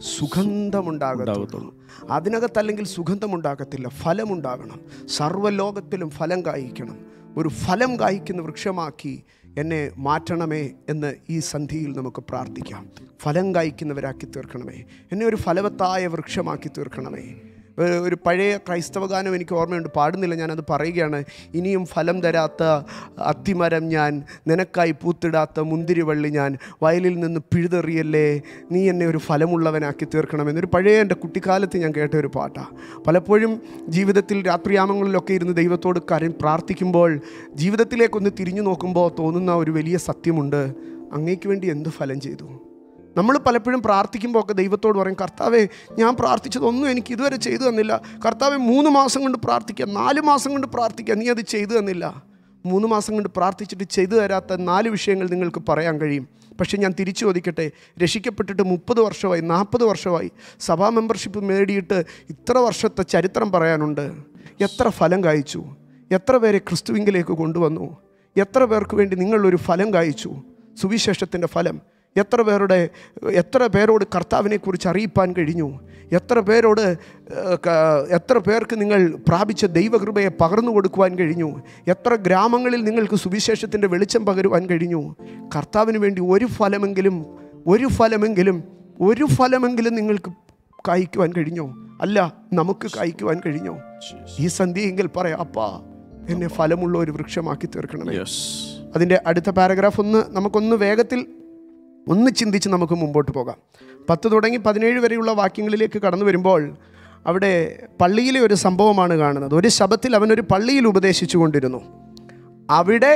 സുഗന്ധമുണ്ടാകത്തുള്ളൂ അതിനകത്തല്ലെങ്കിൽ സുഗന്ധമുണ്ടാകത്തില്ല ഫലമുണ്ടാകണം സർവ്വലോകത്തിലും ഫലം കായ്ക്കണം ഒരു ഫലം കായ്ക്കുന്ന വൃക്ഷമാക്കി എന്നെ മാറ്റണമേ എന്ന് ഈ സന്ധിയിൽ നമുക്ക് പ്രാർത്ഥിക്കാം ഫലം കായ്ക്കുന്നവരാക്കി തീർക്കണമേ എന്നെ ഒരു ഫലവത്തായ വൃക്ഷമാക്കി തീർക്കണമേ ഒരു- ഒരു പഴയ ക്രൈസ്തവ ഗാനം എനിക്ക് ഓർമ്മയുണ്ട് പാടുന്നില്ല ഞാനത് പറയുകയാണ് ഇനിയും ഫലം തരാത്ത അത്തിമരം ഞാൻ നിനക്കായി പൂത്തിടാത്ത മുന്തിരിവള്ളി ഞാൻ വയലിൽ നിന്ന് പിഴുതെറിയല്ലേ നീ എന്നെ ഒരു ഫലമുള്ളവനാക്കി തീർക്കണമെന്നൊരു പഴയ എൻ്റെ കുട്ടിക്കാലത്ത് ഞാൻ കേട്ട ഒരു പാട്ടാണ് പലപ്പോഴും ജീവിതത്തിൽ രാത്രിയാമങ്ങളിലൊക്കെ ഇരുന്ന് ദൈവത്തോട് കാര്യം പ്രാർത്ഥിക്കുമ്പോൾ ജീവിതത്തിലേക്കൊന്ന് തിരിഞ്ഞു നോക്കുമ്പോൾ തോന്നുന്ന ഒരു വലിയ സത്യമുണ്ട് അങ്ങേക്ക് വേണ്ടി എന്ത് ഫലം ചെയ്തു നമ്മൾ പലപ്പോഴും പ്രാർത്ഥിക്കുമ്പോൾ ഒക്കെ ദൈവത്തോട് പറയും കർത്താവേ ഞാൻ പ്രാർത്ഥിച്ചതൊന്നും എനിക്ക് ഇതുവരെ ചെയ്തു തന്നില്ല കർത്താവെ മൂന്ന് മാസം കൊണ്ട് പ്രാർത്ഥിക്കാം നാല് മാസം കൊണ്ട് പ്രാർത്ഥിക്കാം നീ അത് ചെയ്തു തന്നില്ല മൂന്ന് മാസം കൊണ്ട് പ്രാർത്ഥിച്ചിട്ട് ചെയ്തു തരാത്ത നാല് വിഷയങ്ങൾ നിങ്ങൾക്ക് പറയാൻ കഴിയും പക്ഷേ ഞാൻ തിരിച്ചു ചോദിക്കട്ടെ രക്ഷിക്കപ്പെട്ടിട്ട് മുപ്പത് വർഷമായി നാൽപ്പത് വർഷമായി സഭാ മെമ്പർഷിപ്പ് നേടിയിട്ട് ഇത്ര വർഷത്തെ ചരിത്രം പറയാനുണ്ട് എത്ര ഫലം കായ്ച്ചു എത്ര പേരെ ക്രിസ്തുവിങ്കിലേക്ക് കൊണ്ടുവന്നു എത്ര പേർക്ക് വേണ്ടി നിങ്ങളൊരു ഫലം കായ്ച്ചു സുവിശേഷത്തിൻ്റെ ഫലം എത്ര പേരുടെ എത്ര പേരോട് കർത്താവിനെക്കുറിച്ച് അറിയിപ്പാൻ കഴിഞ്ഞു എത്ര പേരോട് ഏഹ്, ക- എത്ര പേർക്ക് നിങ്ങൾ പ്രാപിച്ച ദൈവകൃപയെ പകർന്നു കൊടുക്കുവാൻ കഴിഞ്ഞു എത്ര ഗ്രാമങ്ങളിൽ നിങ്ങൾക്ക് സുവിശേഷത്തിൻ്റെ വെളിച്ചം പകരുവാൻ കഴിഞ്ഞു കർത്താവിന് വേണ്ടി ഒരു ഫലമെങ്കിലും ഒരു ഫലമെങ്കിലും ഒരു ഫലമെങ്കിലും നിങ്ങൾക്ക് കായ്ക്കുവാൻ കഴിഞ്ഞോ അല്ല നമുക്ക് കായ്ക്കുവാൻ കഴിഞ്ഞോ ഈ സന്ധ്യയെങ്കിൽ പറയാം അപ്പാ എന്നെ ഫലമുള്ള ഒരു വൃക്ഷമാക്കി തീർക്കണമേ യെസ് അതിൻ്റെ അടുത്ത പാരഗ്രാഫ് ഒന്ന് നമുക്കൊന്ന് വേഗത്തിൽ ഒന്ന് ചിന്തിച്ച് നമുക്ക് മുമ്പോട്ട് പോകാം പത്ത് തുടങ്ങി പതിനേഴ് വരെയുള്ള വാക്യങ്ങളിലേക്ക് കടന്നു വരുമ്പോൾ അവിടെ പള്ളിയിലെ ഒരു സംഭവമാണ് കാണുന്നത് ഒരു ശബത്തിൽ അവനൊരു പള്ളിയിൽ ഉപദേശിച്ചു കൊണ്ടിരുന്നു അവിടെ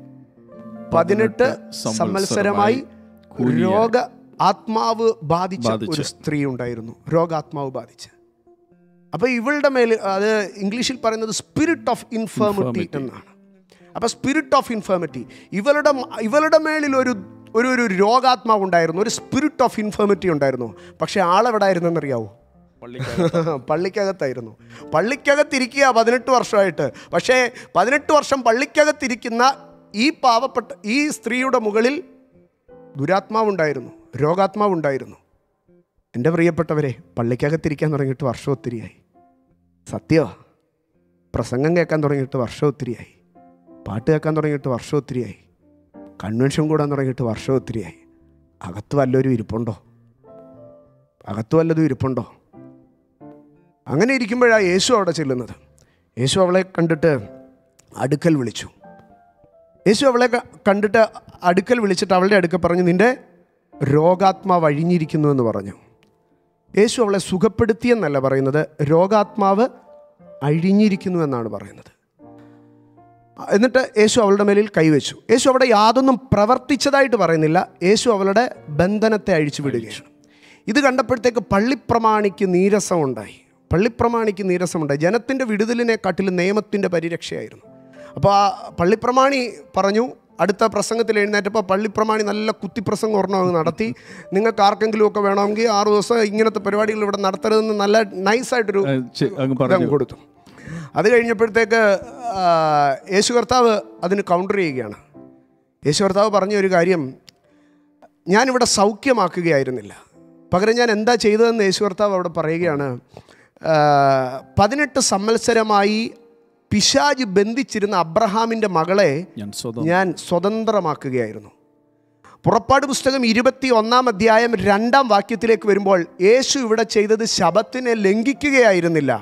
പതിനെട്ട് സംവത്സരമായി രോഗ ആത്മാവ് ബാധിച്ച ബാധിച്ച. ഒരു സ്ത്രീ ഉണ്ടായിരുന്നു രോഗാത്മാവ് ബാധിച്ച് അപ്പൊ ഇവളുടെ മേൽ അത് ഇംഗ്ലീഷിൽ പറയുന്നത് സ്പിരിറ്റ് ഓഫ് ഇൻഫേമിറ്റി Infirmity. എന്നാണ് അപ്പൊ സ്പിരിറ്റ് ഓഫ് ഇൻഫേമിറ്റി ഇവളുടെ ഇവളുടെ മേളിൽ ഒരു ഒരു ഒരു രോഗാത്മാവ് ഉണ്ടായിരുന്നു ഒരു സ്പിരിറ്റ് ഓഫ് ഇൻഫേമിറ്റി ഉണ്ടായിരുന്നു പക്ഷെ ആളെവിടായിരുന്നെന്നറിയാവോ പള്ളിക്കകത്തായിരുന്നു പള്ളിക്കകത്തിരിക്കുക പതിനെട്ട് വർഷമായിട്ട് പക്ഷേ പതിനെട്ട് വർഷം പള്ളിക്കകത്തിരിക്കുന്ന ഈ പാവപ്പെട്ട ഈ സ്ത്രീയുടെ മുകളിൽ ദുരാത്മാവുണ്ടായിരുന്നു രോഗാത്മാവുണ്ടായിരുന്നു എൻ്റെ പ്രിയപ്പെട്ടവരെ പള്ളിക്കകത്തിരിക്കാൻ തുടങ്ങിയിട്ട് വർഷം ഒത്തിരിയായി സത്യോ പ്രസംഗം കേൾക്കാൻ തുടങ്ങിയിട്ട് വർഷം ഒത്തിരിയായി പാട്ട് കേൾക്കാൻ തുടങ്ങിയിട്ട് വർഷം ഒത്തിരിയായി കൺവെൻഷൻ കൂടാൻ തുടങ്ങിയിട്ട് വർഷം ഒത്തിരിയായി അകത്ത് വല്ലൊരു ഇരിപ്പുണ്ടോ അകത്ത് വല്ലതും ഇരിപ്പുണ്ടോ അങ്ങനെ ഇരിക്കുമ്പോഴാണ് യേശു അവിടെ ചെല്ലുന്നത് യേശു അവളെ കണ്ടിട്ട് അടുക്കൽ വിളിച്ചു യേശു അവളെ ക- കണ്ടിട്ട് അടുക്കൽ വിളിച്ചിട്ട് അവളുടെ അടുക്കൽ പറഞ്ഞു നിന്റെ രോഗാത്മാവ് അഴിഞ്ഞിരിക്കുന്നു എന്ന് പറഞ്ഞു യേശു അവളെ സുഖപ്പെടുത്തിയെന്നല്ല പറയുന്നത് രോഗാത്മാവ് അഴിഞ്ഞിരിക്കുന്നു എന്നാണ് പറയുന്നത് എന്നിട്ട് യേശു അവളുടെ മേലിൽ കൈവച്ചു യേശു അവിടെ യാതൊന്നും പ്രവർത്തിച്ചതായിട്ട് പറയുന്നില്ല യേശു അവളുടെ ബന്ധനത്തെ അഴിച്ചു വിടുകയാണ് ഇത് കണ്ടപ്പോഴത്തേക്ക് പള്ളിപ്രമാണിക്ക് നീരസമുണ്ടായി പള്ളിപ്രമാണിക്ക് നീരസമുണ്ടായി ജനത്തിൻ്റെ വിടുതലിനെക്കാട്ടിലും നിയമത്തിൻ്റെ പരിരക്ഷയായിരുന്നു അപ്പോൾ ആ പള്ളിപ്രമാണി പറഞ്ഞു അടുത്ത പ്രസംഗത്തിൽ എഴുന്നേറ്റപ്പോൾ പള്ളിപ്രമാണി നല്ല കുത്തിപ്രസംഗം ഒരെണ്ണം അങ്ങ് നടത്തി നിങ്ങൾക്ക് ആർക്കെങ്കിലും ഒക്കെ വേണമെങ്കിൽ ആറ് ദിവസം ഇങ്ങനത്തെ പരിപാടികൾ ഇവിടെ നടത്തരുതെന്ന് നല്ല നൈസായിട്ടൊരു ഏ, ചെ- അങ്ങ് ഇതങ്ങ് പറഞ്ഞു കൊടുത്തു അത് കഴിഞ്ഞപ്പോഴത്തേക്ക് ആ, യേശു കർത്താവ് അതിന് കൗണ്ടർ ചെയ്യുകയാണ് യേശു കർത്താവ് പറഞ്ഞ ഒരു കാര്യം ഞാനിവിടെ സൗഖ്യമാക്കുകയായിരുന്നില്ല പകരം ഞാൻ എന്താ ചെയ്തതെന്ന് യേശു കർത്താവ് അവിടെ പറയുകയാണ് ആ, പതിനെട്ട് സംവത്സരമായി പിശാജ് ബന്ധിച്ചിരുന്ന അബ്രഹാമിൻ്റെ മകളെ ഞാൻ സ്വതം ഞാൻ സ്വതന്ത്രമാക്കുകയായിരുന്നു പുറപ്പാട് പുസ്തകം ഇരുപത്തി ഒന്നാം അധ്യായം രണ്ടാം വാക്യത്തിലേക്ക് വരുമ്പോൾ യേശു ഇവിടെ ചെയ്തത് ശബത്തിനെ ലംഘിക്കുകയായിരുന്നില്ല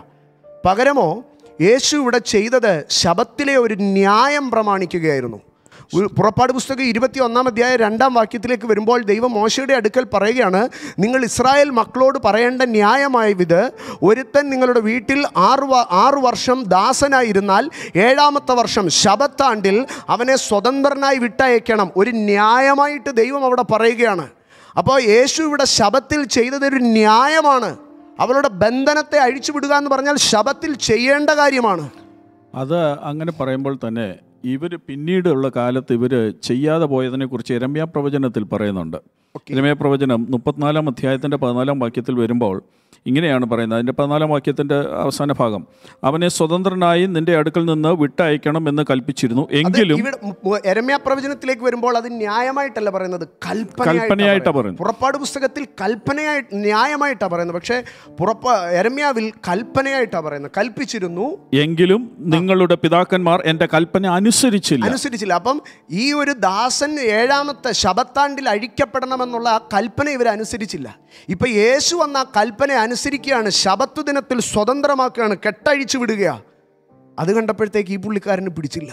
പകരമോ യേശു ഇവിടെ ചെയ്തത് ശബത്തിലെ ഒരു ന്യായം പ്രമാണിക്കുകയായിരുന്നു ഒരു പുറപ്പാട് പുസ്തകം ഇരുപത്തി ഒന്നാം അധ്യായം രണ്ടാം വാക്യത്തിലേക്ക് വരുമ്പോൾ ദൈവം മോശയുടെ അടുക്കൽ പറയുകയാണ് നിങ്ങൾ ഇസ്രായേൽ മക്കളോട് പറയേണ്ട ന്യായമായ വിധ് ഒരുത്തൻ നിങ്ങളുടെ വീട്ടിൽ ആറ് വ- ആറ് വർഷം ദാസനായിരുന്നാൽ ഏഴാമത്തെ വർഷം ശബത്താണ്ടിൽ അവനെ സ്വതന്ത്രനായി വിട്ടയക്കണം ഒരു ന്യായമായിട്ട് ദൈവം അവിടെ പറയുകയാണ് അപ്പോൾ യേശു ഇവിടെ ശബത്തിൽ ചെയ്തതൊരു ന്യായമാണ് അവളുടെ ബന്ധനത്തെ അഴിച്ചുവിടുക എന്ന് പറഞ്ഞാൽ ശബത്തിൽ ചെയ്യേണ്ട കാര്യമാണ് അത് അങ്ങനെ പറയുമ്പോൾ തന്നെ ഇവർ പിന്നീടുള്ള കാലത്ത് ഇവർ ചെയ്യാതെ പോയതിനെക്കുറിച്ച് എരമ്യ പ്രവചനത്തിൽ പറയുന്നുണ്ട് എരമ്യ പ്രവചനം മുപ്പത്തിനാലാം അധ്യായത്തിൻ്റെ പതിനാലാം വാക്യത്തിൽ വരുമ്പോൾ ഇങ്ങനെയാണ് പറയുന്നത് അതിൻ്റെ പതിനാലാം വാക്യത്തിൻ്റെ അവസാന ഭാഗം അവനെ സ്വതന്ത്രനായി നിന്റെ അടുക്കൽ നിന്ന് വിട്ടയക്കണം എന്ന് കൽപ്പിച്ചിരുന്നു എങ്കിലും ഇവിടെ എരമ്യ പ്രവചനത്തിലേക്ക് വരുമ്പോൾ അത് ന്യായമായിട്ടല്ല പറയുന്നത് കൽപ്പനയായിട്ടാ പറയുന്നത്. പുറപ്പാട് പുസ്തകത്തിൽ കൽപ്പനയായിട്ട് ന്യായമായിട്ടാണ് പറയുന്നത് പക്ഷേ പുറപ്പ എരമ്യാവിൽ കൽപ്പനയായിട്ടാണ് പറയുന്നത് കൽപ്പിച്ചിരുന്നു എങ്കിലും നിങ്ങളുടെ പിതാക്കന്മാർ എൻ്റെ കൽപ്പന അനുസരിച്ചില്ല അനുസരിച്ചില്ല അപ്പം ഈ ഒരു ദാസൻ ഏഴാമത്തെ ശബത്താണ്ടിൽ അഴിക്കപ്പെടണമെന്നുള്ള ആ കൽപ്പന ഇവർ അനുസരിച്ചില്ല ഇപ്പൊ യേശു വന്ന ആ കൽപ്പന അനുസരിക്കുകയാണ് ശബത്ത് ദിനത്തിൽ സ്വതന്ത്രമാക്കുകയാണ് കെട്ടഴിച്ചു വിടുകയാ അത് കണ്ടപ്പോഴത്തേക്ക് ഈ പുള്ളിക്കാരന് പിടിച്ചില്ല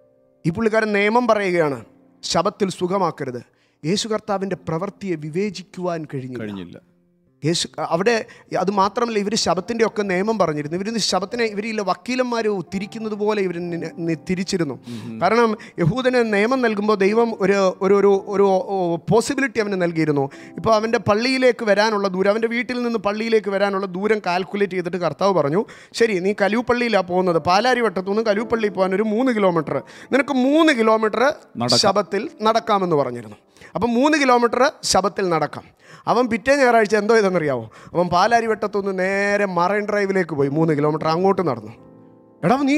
ഈ പുള്ളിക്കാരൻ നിയമം പറയുകയാണ് ശബത്തിൽ സുഖമാക്കരുത് യേശു കർത്താവിൻ്റെ പ്രവൃത്തിയെ വിവേചിക്കുവാൻ കഴിഞ്ഞില്ല കഴിഞ്ഞില്ല യേശു അവിടെ അത് മാത്രമല്ല ഇവർ ശബത്തിൻ്റെ ഒക്കെ നിയമം പറഞ്ഞിരുന്നു ഇവർ ശബത്തിനെ ഇവരില്ല വക്കീലന്മാർ തിരിക്കുന്നത് പോലെ ഇവർ തിരിച്ചിരുന്നു കാരണം യഹൂദന് നിയമം നൽകുമ്പോൾ ദൈവം ഒരു ഒരു ഒരു ഒരു പോസിബിലിറ്റി അവന് നൽകിയിരുന്നു ഇപ്പോൾ അവൻ്റെ പള്ളിയിലേക്ക് വരാനുള്ള ദൂരം അവൻ്റെ വീട്ടിൽ നിന്ന് പള്ളിയിലേക്ക് വരാനുള്ള ദൂരം കാൽക്കുലേറ്റ് ചെയ്തിട്ട് കർത്താവ് പറഞ്ഞു ശരി നീ കലൂപ്പള്ളിയിലാണ് പോകുന്നത് പാലാരി വട്ടത്തുനിന്ന് കലൂപ്പള്ളി പോകാൻ ഒരു മൂന്ന് കിലോമീറ്റർ നിനക്ക് മൂന്ന് കിലോമീറ്റർ ശബത്തിൽ നടക്കാമെന്ന് പറഞ്ഞിരുന്നു അപ്പം മൂന്ന് കിലോമീറ്റർ ശബത്തിൽ നടക്കാം അവൻ പിറ്റേ ഞായറാഴ്ച എന്തോ ഇതെന്നറിയാവോ അവൻ പാലാരി വട്ടത്തുനിന്ന് നേരെ മറൈൻ ഡ്രൈവിലേക്ക് പോയി മൂന്ന് കിലോമീറ്റർ അങ്ങോട്ട് നടന്നു എടാ നീ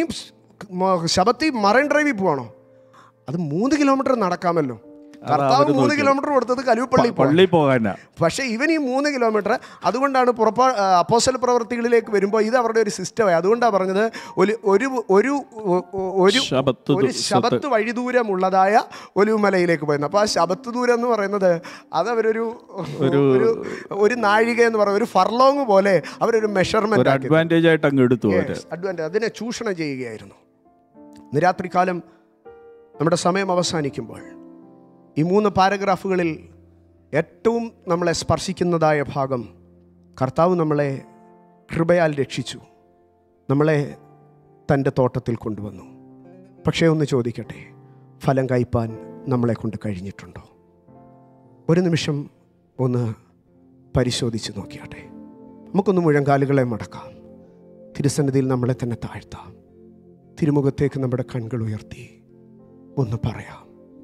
ശബത്തി മറൈൻ ഡ്രൈവിൽ പോവാണോ അത് മൂന്ന് കിലോമീറ്റർ നടക്കാമല്ലോ കർത്താവ് മൂന്ന് കിലോമീറ്റർ കൊടുത്തത് കലൂപ്പള്ളി പോകാൻ പള്ളി പോകാനാ പക്ഷേ ഇവൻ ഈ മൂന്ന് കിലോമീറ്റർ അതുകൊണ്ടാണ് പുറപ്പാ അപ്പോസൽ പ്രവർത്തികളിലേക്ക് വരുമ്പോൾ ഇത് അവരുടെ ഒരു സിസ്റ്റമായി അതുകൊണ്ടാണ് പറഞ്ഞത് ഒരു ഒരു ഒരു ഒരു ശബത്ത് ഒരു ദിവസത്തെ- ശബത്ത് വഴി ദൂരമുള്ളതായ ഒലിവുമലയിലേക്ക് പോയിരുന്നു അപ്പോൾ ആ ശബത്ത് ദൂരം എന്ന് പറയുന്നത് അത് അവരൊരു ഒരു ഒരു നാഴിക എന്ന് പറയുന്നത് ഒരു ഫർലോങ് പോലെ അവരൊരു ഒരു മെഷർമെന്റ് അഡ്വാൻറ്റേജ് ആയിട്ട് അങ്ങ് എടുത്തു അവര് അഡ്വാൻറ്റേജ് അതിനെ ചൂഷണം ചെയ്യുകയായിരുന്നു ഇന്ന് രാത്രികാലം നമ്മുടെ സമയം അവസാനിക്കുമ്പോൾ ഈ മൂന്ന് പാരഗ്രാഫുകളിൽ ഏറ്റവും നമ്മളെ സ്പർശിക്കുന്നതായ ഭാഗം കർത്താവ് നമ്മളെ കൃപയാൽ രക്ഷിച്ചു നമ്മളെ തൻ്റെ തോട്ടത്തിൽ കൊണ്ടുവന്നു പക്ഷേ ഒന്ന് ചോദിക്കട്ടെ ഫലം കയ്പാൻ നമ്മളെ കൊണ്ട് കഴിഞ്ഞിട്ടുണ്ടോ ഒരു നിമിഷം ഒന്ന് പരിശോധിച്ച് നോക്കിയാട്ടെ നമുക്കൊന്ന് മുഴങ്കാലുകളെ മടക്കാം തിരുസന്നിധിയിൽ നമ്മളെ തന്നെ താഴ്ത്താം തിരുമുഖത്തേക്ക് നമ്മുടെ കൺകൾ ഉയർത്തി ഒന്ന് പറയാം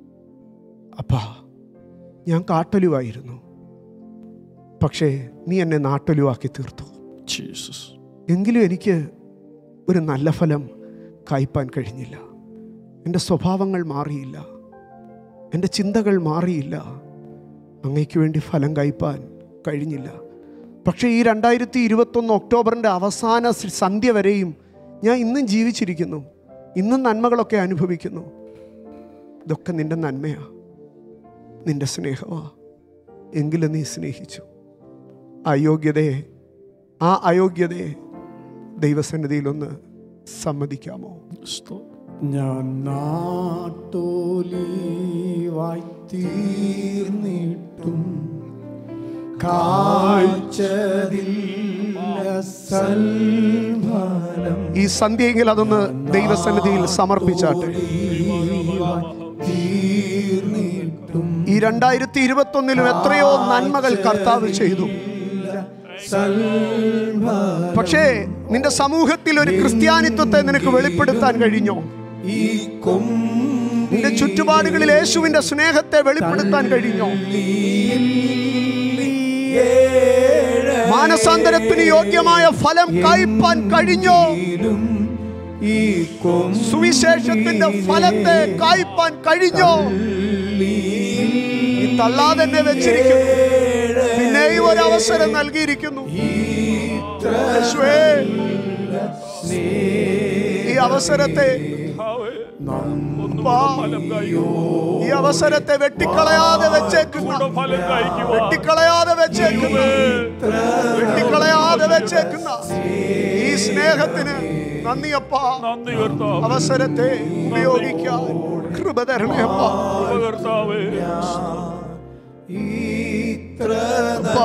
അപ്പാ ഞാൻ കാട്ടലുവായിരുന്നു പക്ഷേ നീ എന്നെ നാട്ടലുവാക്കി തീർത്തു ജീസസ് എങ്കിലും എനിക്ക് ഒരു നല്ല ഫലം കായ്പാൻ കഴിഞ്ഞില്ല എൻ്റെ സ്വഭാവങ്ങൾ മാറിയില്ല എൻ്റെ ചിന്തകൾ മാറിയില്ല അങ്ങയ്ക്ക് വേണ്ടി ഫലം കായ്പാൻ കഴിഞ്ഞില്ല പക്ഷേ ഈ രണ്ടായിരത്തി ഇരുപത്തൊന്ന് ഒക്ടോബറിൻ്റെ അവസാന സ- സന്ധ്യ വരെയും ഞാൻ ഇന്നും ജീവിച്ചിരിക്കുന്നു ഇന്നും നന്മകളൊക്കെ അനുഭവിക്കുന്നു ഇതൊക്കെ നിൻ്റെ നന്മയാ നിൻ്റെ സ്നേഹമാ എങ്കിലും നീ സ്നേഹിച്ചു അയോഗ്യതയെ ആ അയോഗ്യതയെ ദൈവസന്നിധിയിൽ ഒന്ന് സമ്മതിക്കാമോ സ്തോത്രം. ഞാൻ നാട്ടോലീവായി തീർന്നിട്ടും കാഴ്ചതില്ല സൽഫലം ഈ സന്ധ്യയെങ്കിൽ അതൊന്ന് ദൈവസന്നിധിയിൽ സമർപ്പിച്ചാട്ടെ തീർന്നിട്ടും ഈ രണ്ടായിരത്തി ഇരുപത്തി ഒന്നിലും എത്രയോ നന്മകൾ കർത്താവ് ചെയ്തു സൽഫലം പക്ഷേ നിന്റെ സമൂഹത്തിൽ ഒരു ക്രിസ്ത്യാനിത്വത്തെ നിനക്ക് വെളിപ്പെടുത്താൻ കഴിഞ്ഞോ ഈ കൊമ്പ് നിന്റെ ചുറ്റുപാടുകളിൽ യേശുവിന്റെ സ്നേഹത്തെ വെളിപ്പെടുത്താൻ കഴിഞ്ഞോ മാനസാന്തരത്തിന് യോഗ്യമായ ഫലം കായ്പാൻ കഴിഞ്ഞോ ഈ കൊമ്പ് സുവിശേഷത്തിന്റെ ഫലത്തെ കായ്പാൻ കഴിഞ്ഞോ നീ തള്ളാതെ തന്നെ വെച്ചിരിക്കുന്നു പിന്നെയും ഒരു അവസരം നൽകിയിരിക്കുന്നു യേശുവേ, ഈ അവസരത്തെ കർത്താവേ, അപ്പാ, ഈ അവസരത്തെ വെട്ടിക്കളയാതെ വെച്ചേക്കുന്ന ഫലം കായ്ക്കുവാൻ വെട്ടിക്കളയാതെ വെച്ചേക്കുന്ന വെട്ടിക്കളയാതെ വെച്ചേക്കുന്ന ഈ സ്നേഹത്തിന് നന്ദിയപ്പാ നന്ദി കർത്താവ് അവസരത്തെ ഉപയോഗിക്കാൻ കൃപ തരണേ അപ്പാ കർത്താവേ ഇത്ര അപ്പാ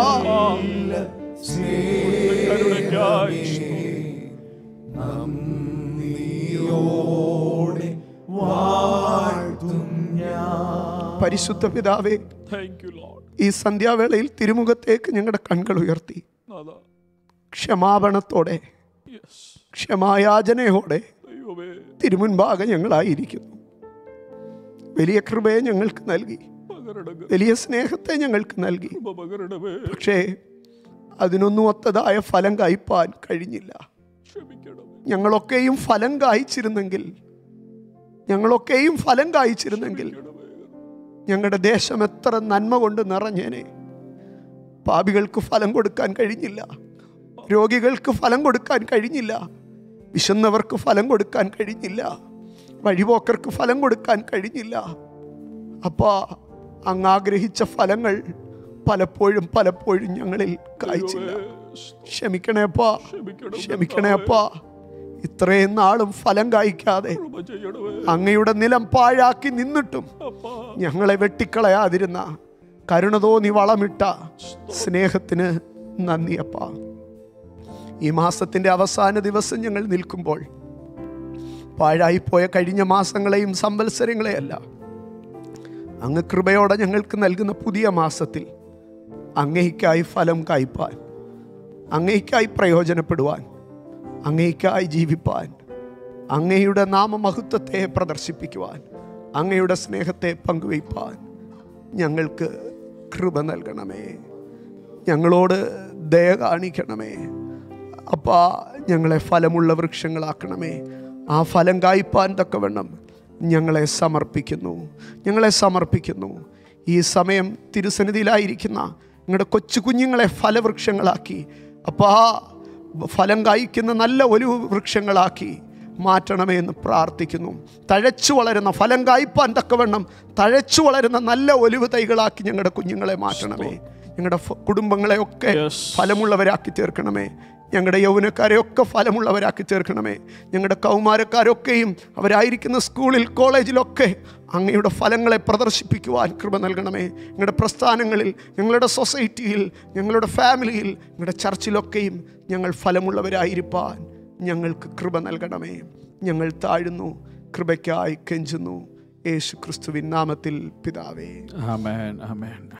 കരുണയ്ക്കായി നന്ദിയോടെ വാഴ്ത്തും ഞാൻ പരിശുദ്ധ പിതാവേ താങ്ക് യു ലോഡ് ഈ സന്ധ്യാവേളയിൽ തിരുമുഖത്തേക്ക് ഞങ്ങളുടെ കൺകൾ ഉയർത്തി അതാ ക്ഷമാപണത്തോടെ യെസ് ക്ഷമായാചനയോടെ ദൈവമേ തിരുമുൻപാകെ ഞങ്ങളായിരിക്കുന്നു വലിയ കൃപയെ ഞങ്ങൾക്ക് നൽകി പകരണമേ വലിയ സ്നേഹത്തെ ഞങ്ങൾക്ക് നൽകി പകരണമേ പക്ഷേ അതിനൊന്നും ഒത്തതായ ഫലം കായ്പാൻ കഴിഞ്ഞില്ല ക്ഷമിക്കണമേ ഞങ്ങളൊക്കെയും ഫലം കായ്ച്ചിരുന്നെങ്കിൽ ഞങ്ങളൊക്കെയും ഫലം കായ്ച്ചിരുന്നെങ്കിൽ ഞങ്ങളുടെ ദേശം എത്ര നന്മ കൊണ്ട് നിറഞ്ഞേനെ പാപികൾക്ക് ഫലം കൊടുക്കാൻ കഴിഞ്ഞില്ല രോഗികൾക്ക് ഫലം കൊടുക്കാൻ കഴിഞ്ഞില്ല വിശന്നവർക്ക് ഫലം കൊടുക്കാൻ കഴിഞ്ഞില്ല വഴിപോക്കർക്ക് ഫലം കൊടുക്കാൻ കഴിഞ്ഞില്ല അപ്പാ അങ്ങ് ആഗ്രഹിച്ച ഫലങ്ങൾ പലപ്പോഴും പലപ്പോഴും ഞങ്ങളിൽ കായ്ച്ചില്ല ക്ഷമിക്കണേ അപ്പാ ക്ഷമിക്കണം ക്ഷമിക്കണേ അപ്പാ ഇത്രയും നാളും ഫലം കായ്ക്കാതെ കൃപ ചെയ്യണമേ അങ്ങയുടെ നിലം പാഴാക്കി നിന്നിട്ടും അപ്പാ ഞങ്ങളെ വെട്ടിക്കളയാതിരുന്ന കരുണ തോന്നി വളമിട്ട സ്നേഹത്തിന് നന്ദിയപ്പ ഈ മാസത്തിന്റെ അവസാന ദിവസം ഞങ്ങൾ നിൽക്കുമ്പോൾ പാഴായിപ്പോയ കഴിഞ്ഞ മാസങ്ങളെയും സംവത്സരങ്ങളെയല്ല അങ്ങ് കൃപയോടെ ഞങ്ങൾക്ക് നൽകുന്ന പുതിയ മാസത്തിൽ അങ്ങയ്ക്കായി ഫലം കായ്പാൻ അങ്ങയ്ക്കായി പ്രയോജനപ്പെടുവാൻ അങ്ങയ്ക്കായി ജീവിപ്പാൻ അങ്ങയുടെ നാമമഹത്വത്തെ പ്രദർശിപ്പിക്കുവാൻ അങ്ങയുടെ സ്നേഹത്തെ പങ്കുവയ്പ്പാൻ ഞങ്ങൾക്ക് കൃപ നൽകണമേ ഞങ്ങളോട് ദയ കാണിക്കണമേ അപ്പാ ഞങ്ങളെ ഫലമുള്ള വൃക്ഷങ്ങളാക്കണമേ ആ ഫലം കായ്പാൻ തക്കവണ്ണം ഞങ്ങളെ സമർപ്പിക്കുന്നു ഞങ്ങളെ സമർപ്പിക്കുന്നു ഈ സമയം തിരുസന്നിധിയിലായിരിക്കുന്ന നിങ്ങളുടെ കൊച്ചു കുഞ്ഞുങ്ങളെ ഫലവൃക്ഷങ്ങളാക്കി അപ്പാ ഫലം കായ്ക്കുന്ന നല്ല ഒലിവ് വൃക്ഷങ്ങളാക്കി മാറ്റണമേ എന്ന് പ്രാർത്ഥിക്കുന്നു തഴച്ചു വളരുന്ന ഫലം കായ്പാൻ തക്കവണ്ണം തഴച്ചു വളരുന്ന നല്ല ഒലിവ് തൈകളാക്കി ഞങ്ങളുടെ കുഞ്ഞുങ്ങളെ മാറ്റണമേ ഞങ്ങളുടെ ഫ- കുടുംബങ്ങളെയൊക്കെ Yes. ഫലമുള്ളവരാക്കി തീർക്കണമേ ഞങ്ങളുടെ യൗവനക്കാരെയൊക്കെ ഫലമുള്ളവരാക്കി തീർക്കണമേ ഞങ്ങളുടെ കൗമാരക്കാരൊക്കെയും അവരായിരിക്കുന്ന സ്കൂളിൽ കോളേജിലൊക്കെ അങ്ങയുടെ ഫലങ്ങളെ പ്രദർശിപ്പിക്കുവാൻ കൃപ നൽകണമേ ഞങ്ങളുടെ പ്രസ്ഥാനങ്ങളിൽ ഞങ്ങളുടെ സൊസൈറ്റിയിൽ ഞങ്ങളുടെ ഫാമിലിയിൽ ഞങ്ങളുടെ ചർച്ചിലൊക്കെയും ഞങ്ങൾ ഫലമുള്ളവരായിരിക്കാൻ ഞങ്ങൾക്ക് കൃപ നൽകണമേ ഞങ്ങൾ താഴുന്നു കൃപയ്ക്കായി കെഞ്ചുന്നു യേശു ക്രിസ്തുവിൻ നാമത്തിൽ പിതാവേ ആമേൻ ആമേൻ